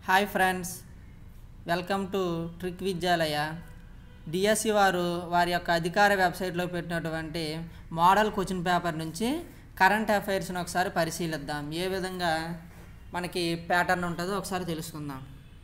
hi friends welcome to trick Vidyalaya DSC వారు వారి యొక్క అధికార వెబ్సైట్లో పెట్టినటువంటి మోడల్ క్వశ్చన్ పేపర్ నుంచి కరెంట్ అఫైర్స్ని ఒకసారి పరిశీలిద్దాం ఏ విధంగా మనకి ప్యాటర్న్ ఉంటుందో ఒకసారి తెలుసుకుందాం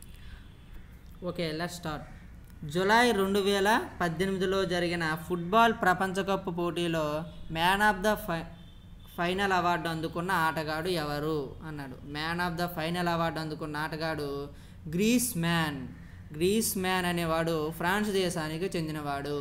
ఓకే లెట్ స్టార్ట్ జూలై రెండు వేల పద్దెనిమిదిలో జరిగిన ఫుట్బాల్ ప్రపంచ కప్ పోటీలో మ్యాన్ ఆఫ్ ద ఫై ఫైనల్ అవార్డు అందుకున్న ఆటగాడు ఎవరు అన్నాడు man of the final award అందుకున్న ఆటగాడు గ్రీస్ మ్యాన్ గ్రీస్ మ్యాన్ అనేవాడు ఫ్రాన్స్ దేశానికి చెందినవాడు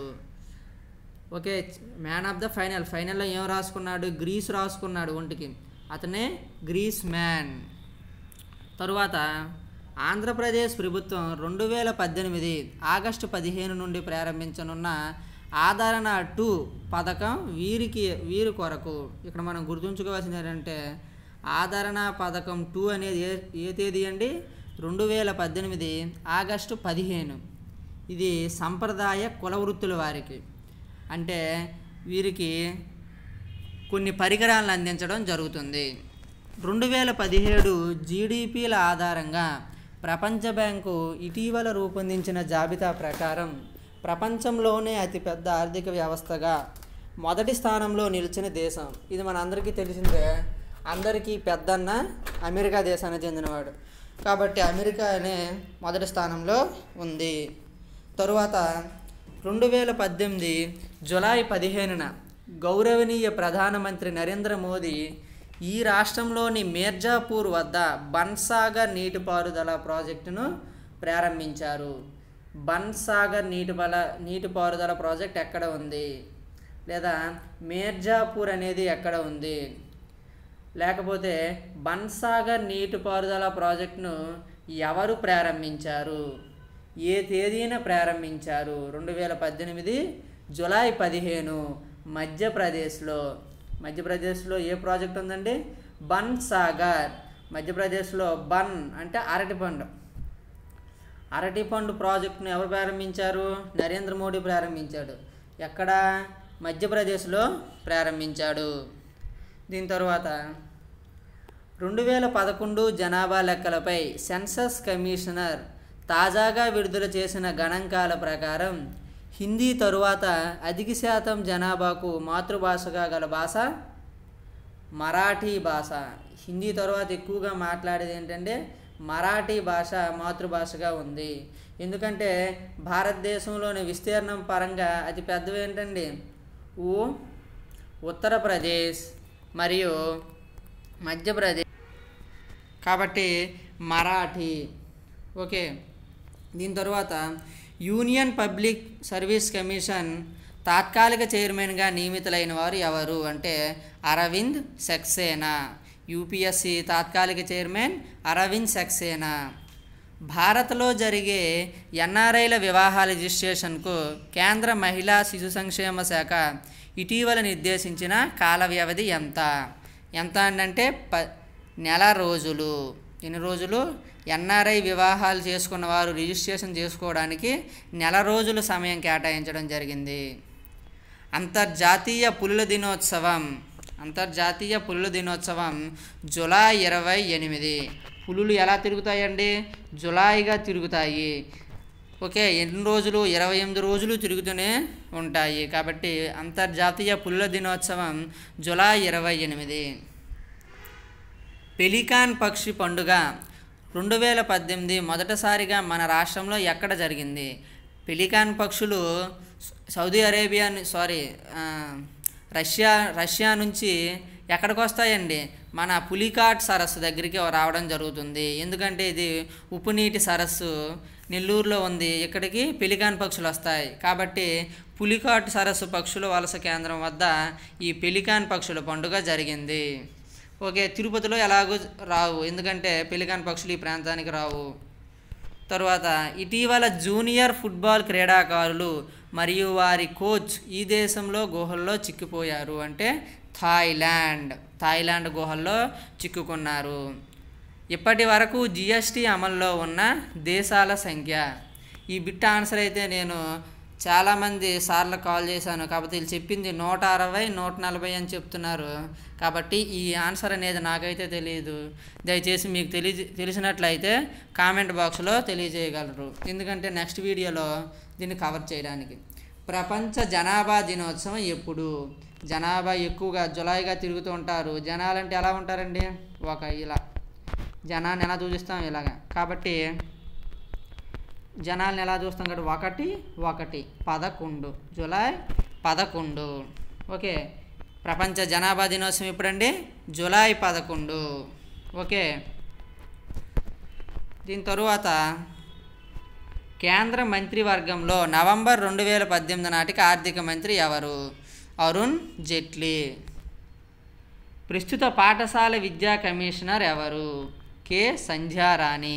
okay man of the final ఫైనల్లో ఏం రాసుకున్నాడు గ్రీస్ రాసుకున్నాడు ఒంటికి అతనే గ్రీస్ మ్యాన్ తరువాత ఆంధ్రప్రదేశ్ ప్రభుత్వం రెండు వేల పద్దెనిమిది ఆగస్టు పదిహేను నుండి ప్రారంభించనున్న ఆదరణ టూ పథకం వీరికి వీరి కొరకు ఇక్కడ మనం గుర్తుంచుకోవాల్సింది ఏంటంటే ఆదరణ పథకం టూ అనేది ఏ ఏ తేదీ అండి రెండు వేల పద్దెనిమిది ఆగస్టు పదిహేను ఇది సంప్రదాయ కుల వృత్తుల వారికి అంటే వీరికి కొన్ని పరికరాలను అందించడం జరుగుతుంది రెండు వేల పదిహేడు జీడిపిల ఆధారంగా ప్రపంచ బ్యాంకు ఇటీవల రూపొందించిన జాబితా ప్రకారం ప్రపంచంలోనే అతిపెద్ద ఆర్థిక వ్యవస్థగా మొదటి స్థానంలో నిలిచిన దేశం ఇది మన అందరికీ తెలిసిందే అందరికీ పెద్దన్న అమెరికా దేశానికి చెందినవాడు కాబట్టి అమెరికా అనే మొదటి స్థానంలో ఉంది తరువాత రెండు వేల పద్దెనిమిది జులై పదిహేనున గౌరవనీయ ప్రధానమంత్రి నరేంద్ర మోదీ ఈ రాష్ట్రంలోని మీర్జాపూర్ వద్ద బన్సాగర్ నీటిపారుదల ప్రాజెక్టును ప్రారంభించారు బన్సాగర్ నీటిపాల నీటిపారుదల ప్రాజెక్ట్ ఎక్కడ ఉంది లేదా మీర్జాపూర్ అనేది ఎక్కడ ఉంది లేకపోతే బన్సాగర్ నీటిపారుదల ప్రాజెక్టును ఎవరు ప్రారంభించారు ఏ తేదీన ప్రారంభించారు రెండు వేల పద్దెనిమిది జులై పదిహేను మధ్యప్రదేశ్లో మధ్యప్రదేశ్లో ఏ ప్రాజెక్ట్ ఉందండి బన్ సాగర్ మధ్యప్రదేశ్లో బన్ అంటే అరటిపండు అరటిపండు ప్రాజెక్టును ఎవరు ప్రారంభించారు నరేంద్ర మోడీ ప్రారంభించాడు ఎక్కడ మధ్యప్రదేశ్లో ప్రారంభించాడు దీని తర్వాత రెండు వేల పదకొండు జనాభా లెక్కలపై సెన్సస్ కమిషనర్ తాజాగా విడుదల చేసిన గణాంకాల ప్రకారం హిందీ తరువాత అధిక శాతం జనాభాకు మాతృభాషగా గల భాష మరాఠీ భాష హిందీ తర్వాత ఎక్కువగా మాట్లాడేది ఏంటంటే మరాఠీ భాష మాతృభాషగా ఉంది ఎందుకంటే భారతదేశంలోని విస్తీర్ణం పరంగా అతి పెద్దవి ఏంటండి ఊ ఉత్తరప్రదేశ్ మరియు మధ్యప్రదేశ్ కాబట్టి మరాఠీ ఓకే దీని తర్వాత యూనియన్ పబ్లిక్ సర్వీస్ కమిషన్ తాత్కాలిక చైర్మన్గా నియమితులైన వారు ఎవరు అంటే అరవింద్ సక్సేనా యూపీఎస్సి తాత్కాలిక చైర్మన్ అరవింద్ సక్సేనా భారత్లో జరిగే ఎన్ఆర్ఐల వివాహాల రిజిస్ట్రేషన్కు కేంద్ర మహిళా శిశు సంక్షేమ శాఖ ఇటీవల నిర్దేశించిన కాల వ్యవధి ఎంత ఎంత అంటే ప నెల రోజులు ఎన్ని రోజులు ఎన్ఆర్ఐ వివాహాలు చేసుకున్న వారు రిజిస్ట్రేషన్ చేసుకోవడానికి నెల రోజుల సమయం కేటాయించడం జరిగింది అంతర్జాతీయ పులుల దినోత్సవం అంతర్జాతీయ పులుల దినోత్సవం జులై ఇరవై ఎనిమిది పులులు ఎలా తిరుగుతాయండి జులైగా తిరుగుతాయి ఓకే ఎన్ని రోజులు ఇరవై ఎనిమిది రోజులు తిరుగుతూనే ఉంటాయి కాబట్టి అంతర్జాతీయ పులుల దినోత్సవం జులై ఇరవై ఎనిమిది పెలికాన్ పక్షి పండుగ రెండు వేల పద్దెనిమిది మొదటిసారిగా మన రాష్ట్రంలో ఎక్కడ జరిగింది పెలికాన్ పక్షులు Saudi Arabia sorry Russia Russia నుంచి ఎక్కడికి వస్తాయండి మన పులికాట్ సరస్సు దగ్గరికి రావడం జరుగుతుంది ఎందుకంటే ఇది ఉప్పు నీటి సరస్సు నెల్లూరులో ఉంది ఇక్కడికి పెలికాన్ పక్షులు వస్తాయి కాబట్టి పులికాట్ సరస్సు పక్షుల వలస కేంద్రం వద్ద ఈ పెలికాన్ పక్షుల పండుగ జరిగింది ఓకే తిరుపతిలో ఎలాగో రావు ఎందుకంటే పెలికాన్ పక్షులు ఈ ప్రాంతానికి రావు తరువాత ఇటీవల జూనియర్ ఫుట్బాల్ క్రీడాకారులు మరియు వారి కోచ్ ఈ దేశంలో గుహల్లో చిక్కిపోయారు అంటే థాయిలాండ్ థాయిలాండ్ గుహల్లో చిక్కుకున్నారు ఇప్పటి వరకు జిఎస్టీ అమల్లో ఉన్న దేశాల సంఖ్య ఈ బిట్ ఆన్సర్ అయితే నేను చాలామంది సార్లు కాల్ చేశాను కాబట్టి వీళ్ళు చెప్పింది నూట అరవై నూట నలభై అని చెప్తున్నారు కాబట్టి ఈ ఆన్సర్ అనేది నాకైతే తెలియదు దయచేసి మీకు తెలియ తెలిసినట్లయితే కామెంట్ బాక్స్లో తెలియజేయగలరు ఎందుకంటే నెక్స్ట్ వీడియోలో దీన్ని కవర్ చేయడానికి ప్రపంచ జనాభా దినోత్సవం ఎప్పుడు జనాభా ఎక్కువగా జులైగా తిరుగుతూ ఉంటారు జనాలంటే ఎలా ఉంటారండి ఒక ఇలా జనాన్ని ఎలా చూపిస్తాం ఇలాగా కాబట్టి జనాల్ని ఎలా చూస్తాం కాబట్టి ఒకటి ఒకటి పదకొండు జూలై పదకొండు ఓకే ప్రపంచ జనాభా దినోత్సవం ఎప్పుడండి జూలై పదకొండు ఓకే దీని తరువాత కేంద్ర మంత్రివర్గంలో నవంబర్ రెండు వేల పద్దెనిమిది నాటికి ఆర్థిక మంత్రి ఎవరు అరుణ్ జైట్లీ ప్రస్తుత పాఠశాల విద్యా కమిషనర్ ఎవరు కె సంధ్యారాణి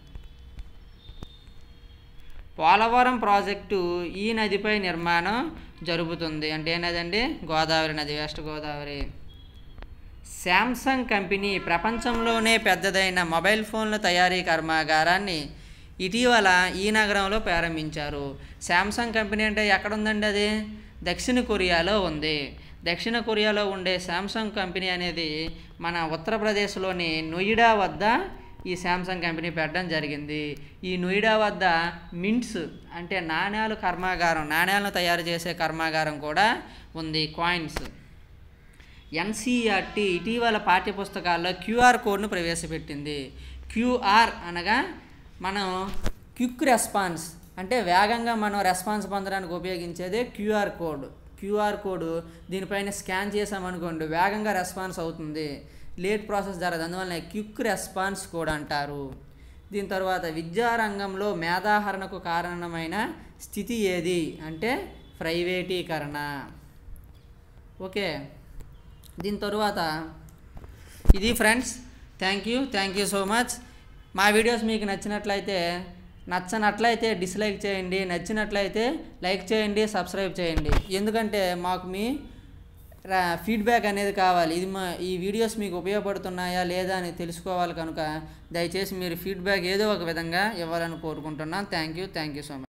పోలవరం ప్రాజెక్టు ఈ నదిపై నిర్మాణం జరుగుతుంది అంటే ఏ నది అండి గోదావరి నది వెస్ట్ గోదావరి శాంసంగ్ కంపెనీ ప్రపంచంలోనే పెద్దదైన మొబైల్ ఫోన్ల తయారీ కర్మాగారాన్ని ఇటీవల ఈ నగరంలో ప్రారంభించారు శాంసంగ్ కంపెనీ అంటే ఎక్కడ ఉందండి అది దక్షిణ కొరియాలో ఉంది దక్షిణ కొరియాలో ఉండే శాంసంగ్ కంపెనీ అనేది మన ఉత్తరప్రదేశ్లోని నొయిడా వద్ద ఈ శాంసంగ్ కంపెనీ పెట్టడం జరిగింది ఈ నొయిడా వద్ద మింట్స్ అంటే నాణ్యాలు కర్మాగారం నాణ్యాలను తయారు చేసే కర్మాగారం కూడా ఉంది కాయిన్స్ ఎన్సీఆర్టీ ఇటీవల పాఠ్యపుస్తకాల్లో క్యూఆర్ కోడ్ను ప్రవేశపెట్టింది క్యూఆర్ అనగా మనం క్విక్ రెస్పాన్స్ అంటే వేగంగా మనం రెస్పాన్స్ పొందడానికి ఉపయోగించేదే క్యూఆర్ కోడ్ క్యూఆర్ కోడ్ దీనిపైన స్కాన్ చేసామనుకోండి వేగంగా రెస్పాన్స్ అవుతుంది లేట్ ప్రాసెస్ జరగదు అందువల్ల క్విక్ రెస్పాన్స్ కోడ్ అంటారు దీని తర్వాత విద్యారంగంలో మేధాహరణకు కారణమైన స్థితి ఏది అంటే ప్రైవేటీకరణ ఓకే దీని తరువాత ఇది friends thank you thank you so much మా వీడియోస్ మీకు నచ్చినట్లయితే నచ్చనట్లయితే డిస్లైక్ చేయండి నచ్చినట్లయితే లైక్ చేయండి సబ్స్క్రైబ్ చేయండి ఎందుకంటే మాకు మీ ఫీడ్బ్యాక్ అనేది కావాలి ఇది మా ఈ వీడియోస్ మీకు ఉపయోగపడుతున్నాయా లేదా అని తెలుసుకోవాలి కనుక దయచేసి మీరు ఫీడ్బ్యాక్ ఏదో ఒక విధంగా ఇవ్వాలని కోరుకుంటున్నాను thank you thank you so much